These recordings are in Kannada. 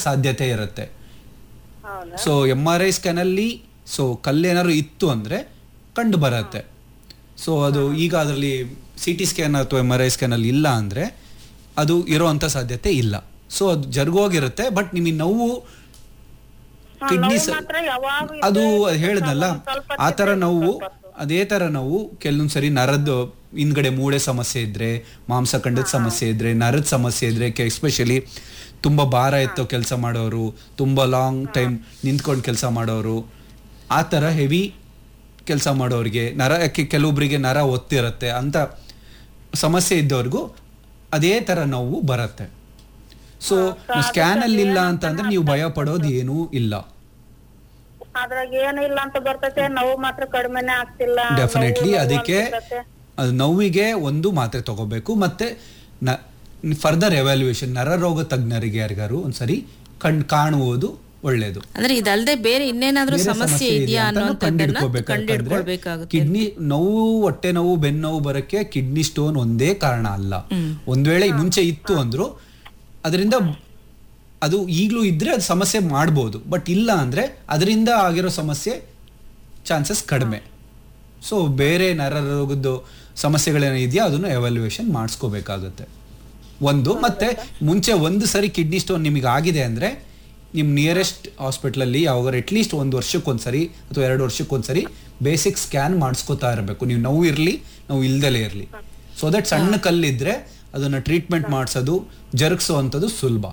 ಸಾಧ್ಯತೆ ಇರುತ್ತೆ ಹೌದಾ ಸೊ ಎಮ್ ಆರ್ ಐ ಸ್ಕ್ಯಾನಲ್ಲಿ ಸೊ ಕಲ್ಲೇನಾದ್ರು ಇತ್ತು ಅಂದರೆ ಕಂಡು ಬರುತ್ತೆ ಸೊ ಅದು ಈಗ ಅದರಲ್ಲಿ ಸಿ ಟಿ ಸ್ಕ್ಯಾನ್ ಅಥವಾ ಎಮ್ ಆರ್ ಐ ಸ್ಕ್ಯಾನಲ್ಲಿ ಇಲ್ಲ ಅಂದರೆ ಅದು ಇರೋವಂಥ ಸಾಧ್ಯತೆ ಇಲ್ಲ ಸೊ ಅದು ಜರುಗೋಗಿರುತ್ತೆ ಬಟ್ ನಿಮಗೆ ನೋವು ಹಾ, ಕಿಡ್ನಿ ನೋವು ಮಾತ್ರ ಯಾವಾಗೂ ಅದು ಇದ್ದೇ ಹೇಳಿದ್ನಲ್ಲ ಸ್ವಲ್ಪ ಸ್ವಲ್ಪ ಆ ಥರ ತಿಂದ್ರೆ ನೋವು ಸ್ವಲ್ಪ ಹೊತ್ತು. ಅದೇ ಥರ ನೋವು ಕೆಲವೊಂದು ಸರಿ ನರದ್ದು ಹಿಂದ್ಗಡೆ ಮೂಳೆ ಸಮಸ್ಯೆ ಇದ್ರೆ ಮಾಂಸಖಂಡದ ಸಮಸ್ಯೆ ಇದ್ರೆ ನರದ ಸಮಸ್ಯೆ ಇದ್ರೆ ಎಸ್ಪೆಷಲಿ ತುಂಬ ಭಾರ ಎತ್ತೋ ಕೆಲಸ ಮಾಡೋರು ತುಂಬ ಲಾಂಗ್ ಟೈಮ್ ನಿಂತ್ಕೊಂಡು ಕೆಲಸ ಮಾಡೋರು ಆ ಥರ ಹೆವಿ ಕೆಲಸ ಮಾಡೋರಿಗೆ ನರ ಯಾಕೆ ಕೆಲವೊಬ್ಬರಿಗೆ ನರ ಒತ್ತಿರುತ್ತೆ ಅಂತ ಸಮಸ್ಯೆ ಇದ್ದವ್ರಿಗೂ ಅದೇ ಥರ ನೋವು ಬರುತ್ತೆ ಸೊ ಸ್ಕ್ಯಾನಲ್ಲಿ ಇಲ್ಲ ಅಂತಂದ್ರೆ ನೀವು ಭಯ ಪಡೋದು ಏನೂ ಇಲ್ಲ ಅದ್ರಾಗ ಏನು ಇಲ್ಲ ಅಂತ ಬರ್ತೈತೆ ನೋವು ಮಾತ್ರ ಕಡಿಮೆನೆ ಆಗ್ತಿಲ್ಲ ಡೆಫಿನೆಟ್ಲಿ ನೋವು ಅದಕ್ಕೆ ಅನ್ಸುತ್ತೆ. ಅದು ನೋವಿಗೆ ಒಂದು ಮಾತ್ರೆ ತಗೋಬೇಕು ಮತ್ತೆ ಫರ್ದರ್ ಎವ್ಯಾಲ್ಯೂಯೇಷನ್ ನರರೋಗ ತಜ್ಞರಿಗೆ ಯಾರಿಗಾರು ಒಂದ್ಸರಿ ಕಣ್ ಕಾಣುವುದು ಒಳ್ಳೇದು ಅಂದ್ರೆ ಇದಲ್ದೆ ಬೇರೆ ಇನ್ನೇನಾದ್ರೂ ಬೇರೆ ಸಮಸ್ಯೆ ಇದೆಯಾ ಅನ್ನೋಂಥದ್ದನ್ನ ಕಂಡಿಡ್ಕೋಬೇಕಾಗುತ್ತೆ ಕಂಡಿಡ್ಕೊಳ್ಬೇಕಾಗುತ್ತೆ ಕಿಡ್ನಿ ನೋವು ಹೊಟ್ಟೆ ನೋವು ಬೆನ್ನು ನೋವು ಬರಕ್ಕೆ ಕಿಡ್ನಿ ಸ್ಟೋನ್ ಒಂದೇ ಕಾರಣ ಅಲ್ಲ ಒಂದ್ ವೇಳೆ ಮುಂಚೆ ಇತ್ತು ಅಂದ್ರು ಅದರಿಂದ ಅದು ಈಗಲೂ ಇದ್ರೆ ಅದು ಸಮಸ್ಯೆ ಮಾಡ್ಬೋದು ಬಟ್ ಇಲ್ಲ ಅಂದ್ರೆ ಅದರಿಂದ ಆಗಿರೋ ಸಮಸ್ಯೆ ಚಾನ್ಸಸ್ ಕಡಿಮೆ ಸೊ ಬೇರೆ ನರರೋಗದ್ದು ಸಮಸ್ಯೆಗಳೇನೋ ಇದೆಯಾ ಅದನ್ನು ಎವ್ಯಾಲ್ಯೂಯೇಷನ್ ಮಾಡಿಸ್ಕೋಬೇಕಾಗುತ್ತೆ ಒಂದು ಮತ್ತೆ ಮುಂಚೆ ಒಂದು ಸರಿ ಕಿಡ್ನಿ ಸ್ಟೋನ್ ನಿಮಗೆ ಆಗಿದೆ ಅಂದ್ರೆ ನಿಮ್ಮ ನಿಯರೆಸ್ಟ್ ಹಾಸ್ಪಿಟ್ಲಲ್ಲಿ ಯಾವಾಗ ಅಟ್ಲೀಸ್ಟ್ ಒಂದು ವರ್ಷಕ್ಕೊಂದ್ಸರಿ ಅಥವಾ ಎರಡು ವರ್ಷಕ್ಕೊಂದ್ಸರಿ ಬೇಸಿಕ್ ಸ್ಕ್ಯಾನ್ ಮಾಡಿಸ್ಕೋತಾ ಇರಬೇಕು ನೀವು ನೋವು ಇರಲಿ ನೋವು ಇಲ್ದಲೇ ಇರಲಿ ಸೊ ದಟ್ ಸಣ್ಣ ಕಲ್ಲಿದ್ರೆ ಅದನ್ನ ಟ್ರೀಟ್ಮೆಂಟ್ ಮಾಡಿಸೋದು ಜರುಗಿಸೋ ಅಂಥದ್ದು ಸುಲಭ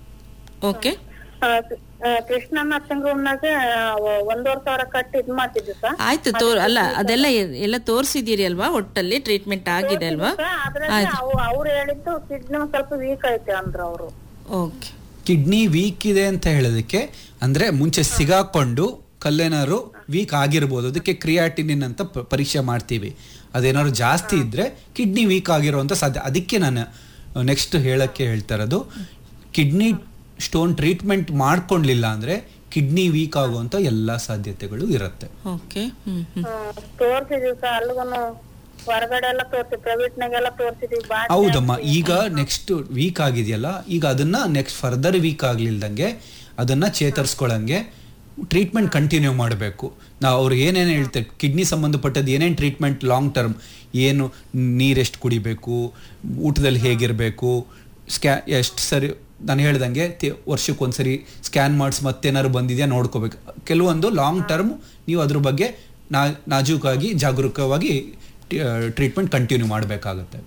ಓಕೆ ಆ, ಆ, ಕೃಷ್ಣ ನರ್ಸಿಂಗ್ ರೂಮ್ ನಾಗ ಒಂದೂವರೆ ಸಾವಿರ ಕಟ್ಟಿ ಇದ್ ಮಾಡ್ತಿದ್ವಿ ಸರ್ ಆಯ್ತು ತೋರ್ ಅಲ್ಲ ಅದೆಲ್ಲ ಎ- ಎಲ್ಲ ತೋರಿಸಿದ್ದೀರಿ ಅಲ್ವಾ ಒಟ್ಟಲ್ಲಿ ಟ್ರೀಟ್ಮೆಂಟ್ ಆಗಿದೆ ಅಲ್ವಾ ಅದ್ರಲ್ಲಿ ಅವ್ರು ಹೇಳಿದ್ದು ಕಿಡ್ನಿ ಸ್ವಲ್ಪ ವೀಕ್ ಐತೆ ಅಂದ್ರ ಅವರು ಓಕೆ ಕಿಡ್ನಿ ವೀಕ್ ಇದೆ ಅಂತ ಹೇಳೋದಕ್ಕೆ ಅಂದ್ರೆ ಮುಂಚೆ ಸಿಗಾಕೊಂಡು ಕಲ್ಲೇನಾದ್ರು ವೀಕ್ ಆಗಿರ್ಬೋದು ಅದಕ್ಕೆ ಕ್ರಿಯಾಟಿನಿನ್ ಅಂತ ಪ- ಪರೀಕ್ಷೆ ಮಾಡ್ತೀವಿ ಅದೇನಾದ್ರು ಜಾಸ್ತಿ ಇದ್ರೆ ಕಿಡ್ನಿ ವೀಕ್ ಆಗಿರುವಂತ ಸಾಧ್ಯ ಅದಕ್ಕೆ ನಾನು ನೆಕ್ಸ್ಟ್ ಹೇಳಕ್ಕೆ ಹೇಳ್ತಾ ಇರೋದು ಕಿಡ್ನಿ ಸ್ಟೋನ್ ಟ್ರೀಟ್ಮೆಂಟ್ ಮಾಡ್ಕೊಂಡ್ಲಿಲ್ಲ ಅಂದ್ರೆ ಕಿಡ್ನಿ ವೀಕ್ ಆಗುವಂತ ಎಲ್ಲಾ ಸಾಧ್ಯತೆಗಳು ಇರುತ್ತೆ ಓಕೆ ಹ್ಮ್ ಹ್ಮ್ ತೋರ್ಸಿದೀವಿ ಸರ್ ಅಲ್ಗೂನು ಹೊರಗಡೆ ಎಲ್ಲ ತೋರ್ಸಿ ಪ್ರೈವೇಟ್ ನಾಗೆಲ್ಲ ತೋರ್ಸಿದೀವಿ ಬಾ ಹೌದಮ್ಮ ಈಗ ನೆಕ್ಸ್ಟ್ ವೀಕ್ ಆಗಿದೆಯಲ್ಲ ಈಗ ಅದನ್ನ ನೆಕ್ಸ್ಟ್ ಫರ್ದರ್ ವೀಕ್ ಆಗ್ಲಿಲ್ದಂಗೆ ಅದನ್ನ ಚೇತರಿಸ್ಕೊಳಂಗೆ ಟ್ರೀಟ್ಮೆಂಟ್ ಕಂಟಿನ್ಯೂ ಮಾಡಬೇಕು ನಾವು ಅವ್ರು ಏನೇನು ಹೇಳ್ತಾರೆ ಕಿಡ್ನಿ ಸಂಬಂಧಪಟ್ಟದ್ದು ಏನೇನು ಟ್ರೀಟ್ಮೆಂಟ್ ಲಾಂಗ್ ಟರ್ಮ್ ಏನು ನೀರೆಷ್ಟು ಕುಡಿಬೇಕು ಊಟದಲ್ಲಿ ಹೇಗಿರಬೇಕು ಸ್ಕ್ಯಾ ಎಷ್ಟು ಸರಿ ನಾನು ಹೇಳ್ದಂಗೆ ತಿ- ವರ್ಷಕ್ಕೊಂದ್ಸರಿ ಸ್ಕ್ಯಾನ್ ಮಾಡಿಸಿ ಮತ್ತೇನಾದ್ರು ಬಂದಿದೆಯಾ ನೋಡ್ಕೋಬೇಕು ಕೆಲವೊಂದು ಲಾಂಗ್ ಟರ್ಮ್ ನೀವು ಅದ್ರ ಬಗ್ಗೆ ನಾ ನಾಜೂಕಾಗಿ ಜಾಗರೂಕವಾಗಿ ಟ್ರೀಟ್ಮೆಂಟ್ ಕಂಟಿನ್ಯೂ ಮಾಡಬೇಕಾಗತ್ತೆ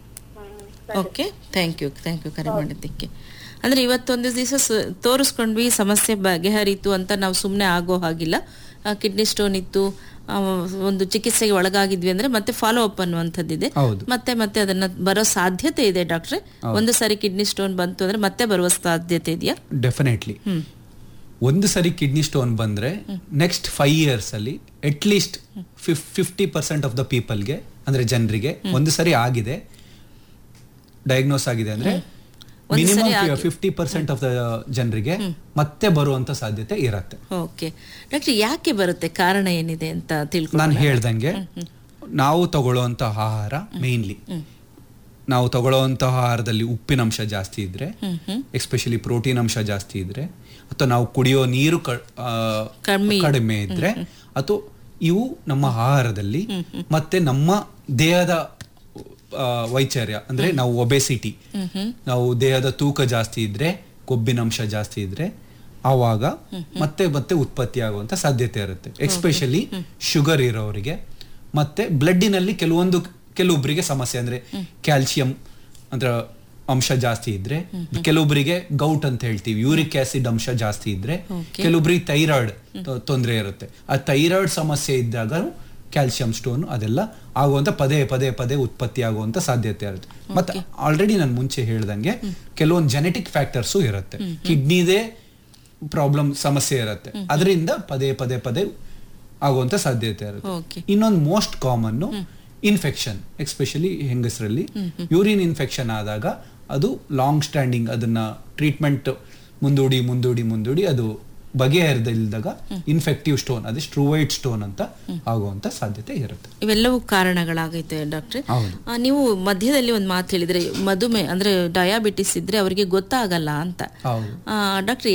okay thank you thank you ಕರೆ ಮಾಡಿದ್ದಕ್ಕೆ ಅಂದ್ರೆ ಇವತ್ತೊಂದು ದಿವಸ ತೋರಿಸ್ಕೊಂಡ್ವಿ ಸಮಸ್ಯೆ ಬಗೆಹರಿತು ಅಂತ ನಾವು ಸುಮ್ಮನೆ ಆಗೋ ಹಾಗಿಲ್ಲ ಕಿಡ್ನಿ ಸ್ಟೋನ್ ಇತ್ತು ಆ, ಒಂದು ಚಿಕಿತ್ಸೆಗೆ ಒಳಗಾಗಿದ್ವಿ ಅಂದ್ರೆ ಮತ್ತೆ ಫಾಲೋ ಅಪ್ ಅನ್ನುವಂಥದ್ದಿದೆ ಹೌದು ಮತ್ತೆ ಮತ್ತೆ ಅದನ್ನ ಬರೋ ಸಾಧ್ಯತೆ ಇದೆ ಡಾಕ್ಟ್ರೆ ಒಂದು ಸಾರಿ ಕಿಡ್ನಿ ಸ್ಟೋನ್ ಬಂತು ಅಂದ್ರೆ ಮತ್ತೆ ಬರುವ ಸಾಧ್ಯತೆ ಇದೆಯಾ ಡೆಫಿನೆಟ್ಲಿ ಒಂದು ಸರಿ ಕಿಡ್ನಿ ಸ್ಟೋನ್ ಬಂದ್ರೆ ನೆಕ್ಸ್ಟ್ ಫೈವ್ ಇಯರ್ಸ್ ಅಲ್ಲಿ at least fifty percent of the ಪೀಪಲ್ಗೆ ಅಂದ್ರೆ ಜನರಿಗೆ ಒಂದು ಸರಿ ಆಗಿದೆ ಡಯಾಗ್ನೋಸ್ ಆಗಿದೆ ಅಂದ್ರೆ minimum fifty percent of the ಜನರಿಗೆ ಮತ್ತೆ ಬರುವಂತ ಸಾಧ್ಯತೆ ಇರತ್ತೆ ಓಕೆ ಡಾಕ್ಟ್ರೆ ಯಾಕೆ ಬರುತ್ತೆ ಕಾರಣ ಏನಿದೆ ಅಂತ ತಿಳ್ಕೊ ನಾನು ಹೇಳ್ದಂಗೆ ನಾವು ತಗೊಳ್ಳುವಂತ ಆಹಾರ ಮೇನ್ಲಿ ನಾವು ತಗೊಳ್ಳುವಂತ ಆಹಾರದಲ್ಲಿ ಉಪ್ಪಿನಂಶ ಜಾಸ್ತಿ ಇದ್ರೆ ಎಸ್ಪೆಷಲಿ ಪ್ರೋಟೀನ್ ಅಂಶ ಜಾಸ್ತಿ ಇದ್ರೆ ಅಥವಾ ನಾವು ಕುಡಿಯೋ ನೀರು ಕ- ಆ, ಕಮ್ಮಿ. ಕಡಿಮೆ ಇದ್ರೆ ಅಥವಾ ಇವು ನಮ್ಮ ಆಹಾರದಲ್ಲಿ ಮತ್ತೆ ನಮ್ಮ ದೇಹದ ಆ, ವೈಚಾರ್ಯ ಅಂದ್ರೆ ನಾವು ಒಬೆಸಿಟಿ ನಾವು ದೇಹದ ತೂಕ ಜಾಸ್ತಿ ಇದ್ರೆ ಕೊಬ್ಬಿನಂಶ ಜಾಸ್ತಿ ಇದ್ರೆ ಆವಾಗ ಮತ್ತೆ ಮತ್ತೆ ಉತ್ಪತ್ತಿ ಆಗುವಂತ ಸಾಧ್ಯತೆ ಇರುತ್ತೆ ಎಸ್ಪೆಷಲಿ ಶುಗರ್ ಇರೋರಿಗೆ ಮತ್ತೆ ಬ್ಲಡ್ಡಿನಲ್ಲಿ ಕೆಲವೊಂದು ಕೆಲವೊಬ್ಬರಿಗೆ ಸಮಸ್ಯೆ ಅಂದ್ರೆ ಕ್ಯಾಲ್ಸಿಯಂ ಅಂದ್ರೆ ಅಂಶ ಜಾಸ್ತಿ ಇದ್ರೆ ಕೆಲವೊಬ್ಬರಿಗೆ ಗೌಟ್ ಅಂತ ಹೇಳ್ತೀವಿ ಯೂರಿಕ್ ಆಸಿಡ್ ಅಂಶ ಜಾಸ್ತಿ ಇದ್ರೆ ಕೆಲವೊಬ್ಬರಿಗೆ ಥೈರಾಯ್ಡ್ ತೊಂದರೆ ಇರುತ್ತೆ ಆ ಥೈರಾಯ್ಡ್ ಸಮಸ್ಯೆ ಇದ್ದಾಗ ಕ್ಯಾಲ್ಸಿಯಂ ಸ್ಟೋನ್ ಅದೆಲ್ಲ ಆಗುವಂತ ಪದೇ ಪದೇ ಪದೇ ಉತ್ಪತ್ತಿ ಆಗುವಂತ ಸಾಧ್ಯತೆ ಇರುತ್ತೆ ಮತ್ತೆ ಆಲ್ರೆಡಿ ನಾನು ಮುಂಚೆ ಹೇಳ್ದಂಗೆ ಕೆಲವೊಂದು ಜೆನೆಟಿಕ್ ಫ್ಯಾಕ್ಟರ್ಸು ಇರುತ್ತೆ ಕಿಡ್ನಿದೇ ಪ್ರಾಬ್ಲಮ್ ಸಮಸ್ಯೆ ಇರುತ್ತೆ ಅದರಿಂದ ಪದೇ ಪದೇ ಪದೇ ಆಗುವಂತ ಸಾಧ್ಯತೆ ಇರುತ್ತೆ ಓಕೆ ಇನ್ನೊಂದು ಮೋಸ್ಟ್ ಕಾಮನ್ ಇನ್ಫೆಕ್ಷನ್ ಎಸ್ಪೆಷಲಿ ಹೆಂಗಸರಲ್ಲಿ ಯೂರಿನ್ ಇನ್ಫೆಕ್ಷನ್ ಆದಾಗ ಅದು ಲಾಂಗ್ ಸ್ಟ್ಯಾಂಡಿಂಗ್ ಅದನ್ನ ಟ್ರೀಟ್ಮೆಂಟ್ ಮುಂದೂಡಿ ಮುಂದೂಡಿ ಮುಂದೂಡಿ ಅದು ಬಗೆಹರಿದಿಲ್ದಾಗ ಇನ್ಫೆಕ್ಟಿವ್ ಸ್ಟೋನ್ ಅದೇ ಸ್ಟ್ರೂವೈಟ್ ಸ್ಟೋನ್ ಅಂತ ಆಗುವಂತ ಸಾಧ್ಯತೆ ಇರುತ್ತೆ ಇವೆಲ್ಲವೂ ಕಾರಣಗಳಾಗೈತೆ ಡಾಕ್ಟ್ರೆ ಹೌದು ಆ, ನೀವು ಮಧ್ಯದಲ್ಲಿ ಒಂದು ಮಾತು ಹೇಳಿದ್ರೆ ಮಧುಮೆ ಅಂದ್ರೆ ಡಯಾಬಿಟಿಸ್ ಇದ್ರೆ ಅವರಿಗೆ ಗೊತ್ತಾಗಲ್ಲ ಅಂತ ಹೌದು ಡಾಕ್ಟ್ರೆ